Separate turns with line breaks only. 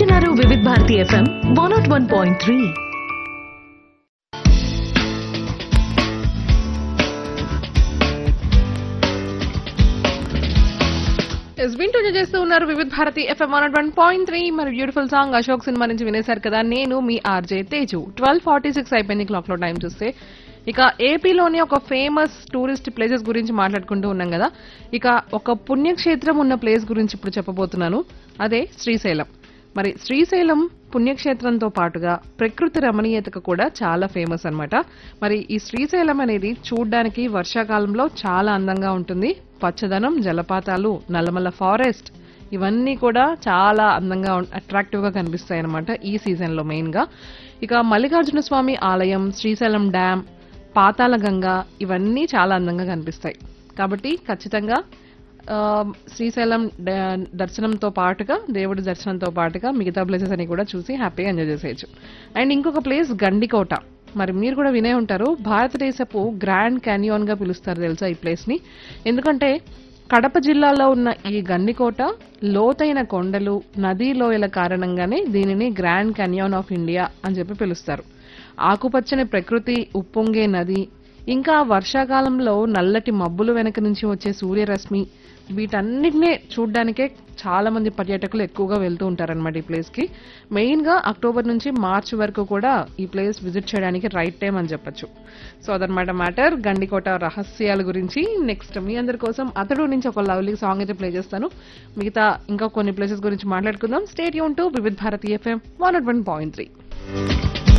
వింటున్నారు Vividh Bharati FM one naught one point three
ఎస్ వింటూ చేస్తూ ఉన్నారు Vividh Bharati FM one one point three మరి బ్యూటిఫుల్ సాంగ్ అశోక్ సినిమా నుంచి వినేశారు కదా నేను మీ RJ Teju twelve forty six అయిపోయింది క్లాక్ లో టైం చూస్తే ఇక ఏపీలోని ఒక ఫేమస్ టూరిస్ట్ ప్లేసెస్ గురించి మాట్లాడుకుంటూ ఉన్నాం కదా ఇక ఒక పుణ్యక్షేత్రం ఉన్న ప్లేస్ గురించి ఇప్పుడు చెప్పబోతున్నాను అదే శ్రీశైలం మరి శ్రీశైలం పుణ్యక్షేత్రంతో పాటుగా ప్రకృతి రమణీయతకు కూడా చాలా ఫేమస్ అన్నమాట మరి ఈ శ్రీశైలం అనేది చూడ్డానికి వర్షాకాలంలో చాలా అందంగా ఉంటుంది పచ్చదనం జలపాతాలు నల్లమల్ల ఫారెస్ట్ ఇవన్నీ కూడా చాలా అందంగా అట్రాక్టివ్ గా కనిపిస్తాయి అనమాట ఈ సీజన్ లో మెయిన్ గా ఇక మల్లికార్జున స్వామి ఆలయం శ్రీశైలం డ్యామ్ పాతాళ గంగ ఇవన్నీ చాలా అందంగా కనిపిస్తాయి కాబట్టి ఖచ్చితంగా ఆ, శ్రీశైలం డ- దర్శనంతో పాటుగా దేవుడి దర్శనంతో పాటుగా మిగతా ప్లేసెస్ అని కూడా చూసి హ్యాపీగా ఎంజాయ్ చేసేయచ్చు అండ్ ఇంకొక ప్లేస్ గండికోట మరి మీరు కూడా వినే ఉంటారు భారతదేశపు గ్రాండ్ క్యానియోన్ గా పిలుస్తారు తెలుసా ఈ ప్లేస్ ని ఎందుకంటే కడప జిల్లాలో ఉన్న ఈ గండికోట లోతైన కొండలు నదీ లోయల కారణంగానే దీనిని గ్రాండ్ క్యానియోన్ ఆఫ్ ఇండియా అని చెప్పి పిలుస్తారు ఆకుపచ్చని ప్రకృతి ఉప్పొంగే నది ఇంకా వర్షాకాలంలో నల్లటి మబ్బులు వెనక నుంచి వచ్చే సూర్యరశ్మి వీటన్నిటినీ చూడ్డానికే చాలా మంది పర్యాటకులు ఎక్కువగా వెళ్తూ ఉంటారన్నమాట ఈ ప్లేస్ కి మెయిన్ గా అక్టోబర్ నుంచి మార్చ్ వరకు కూడా ఈ ప్లేస్ విజిట్ చేయడానికి రైట్ టైం అని చెప్పొచ్చు సో అదనమాట మ్యాటర్ గండికోట రహస్యాల గురించి నెక్స్ట్ మీ అందరి కోసం అతడు నుంచి ఒక లవ్లీ సాంగ్ అయితే ప్లే చేస్తాను మిగతా ఇంకా కొన్ని ప్లేసెస్ గురించి మాట్లాడుకుందాం స్టేట్ యూన్ to Vividh Bharati FM one one point three